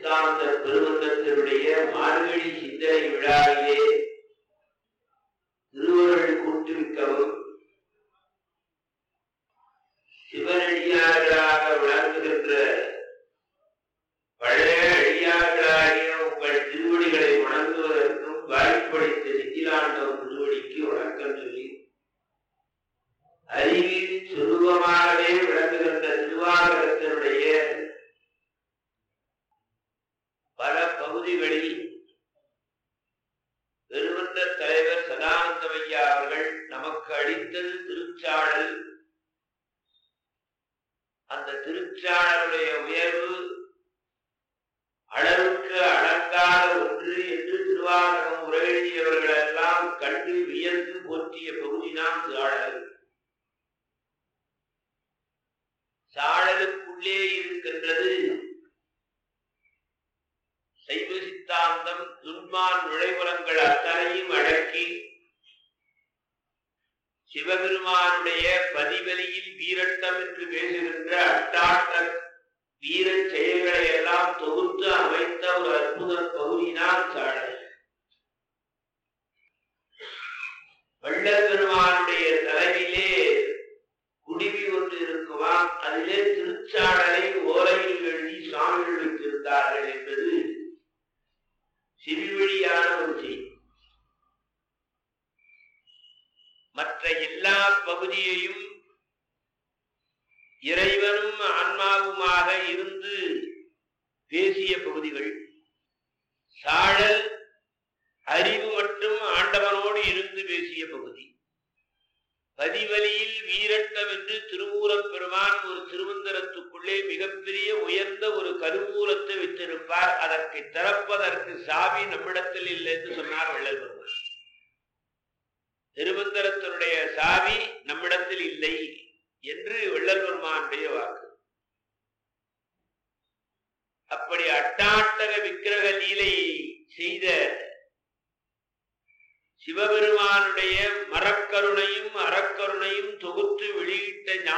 சித்தாந்த பெருமந்தத்தினுடைய மார்கழி சிந்தனை விழாவிலே திருவருள் கூட்டுவிக்கவும் சிவனடியார்களாக விளங்குகின்ற பழைய அடியார்களாகிய உங்கள் திருவடிகளை வணங்குவதற்கும் வாய்ப்பளித்த சித்திலாண்டவன் திருவடிக்கு வணக்கம் சொல்லி அறிவின் சுரூபமாகவே விளங்குகின்ற திருவாகரத்தினுடைய பல பகுதிகளில் பெருமன்ற தலைவர் சதானந்தமையா அவர்கள் நமக்கு அளித்தது திருச்சாடல் அந்த திருச்சாடலுடைய உயர்வு அளவுக்கு அடங்காத ஒன்று என்று திருவாரகம் உரையெழுதியவர்கள் எல்லாம் கண்டு வியந்து போற்றிய பகுதிதான் சாழல் சாழலுக்குள்ளே இருக்கின்றது சைவ சித்தாந்தம் துன்மான் நுழைவுலங்கள் அத்தனையும் அடக்கி சிவபெருமானுடைய பதிவலியில் வீரட்டம் என்று பேசுகின்ற அட்டாட்ட வீர செயல்களை எல்லாம் தொகுத்து அமைத்த ஒரு அற்புத பகுதிதான் சாடல் வள்ளப்பெருமானுடைய தலைவிலே குடிவி ஒன்று இருக்குமாம் அதிலே திருச்சாடலை ஓலையில் எழுதி சாமிகள் வைத்திருந்தார்கள் என்பது சிறுவழியான ஒரு செய்தி மற்ற எல்லா பகுதியையும் இறைவனும் ஆன்மாவுமாக இருந்து பேசிய பகுதிகள் சாழல் அறிவு மட்டும் ஆண்டவனோடு இருந்து பேசிய பகுதி பதிவலியில் வீரட்டம் என்று திருமூலப் பெருமான் ஒரு திருமந்திரத்துக்குள்ளே மிகப்பெரிய உயர்ந்த ஒரு கருமூலத்தை வைத்திருப்பார் அதற்கு திறப்பதற்கு சாவி நம்மிடத்தில் இல்லை என்று சொன்னார் வள்ளல் பெருமான் திருமந்திரத்தினுடைய சாவி நம்மிடத்தில் இல்லை என்று வள்ளல் பெருமானுடைய வாக்கு அப்படி அட்டாட்டக விக்கிரக லீலை செய்த சிவபெருமானுடைய மரக்கருணையும் அறக்கருணையும் தொகுத்து வெளியிட்ட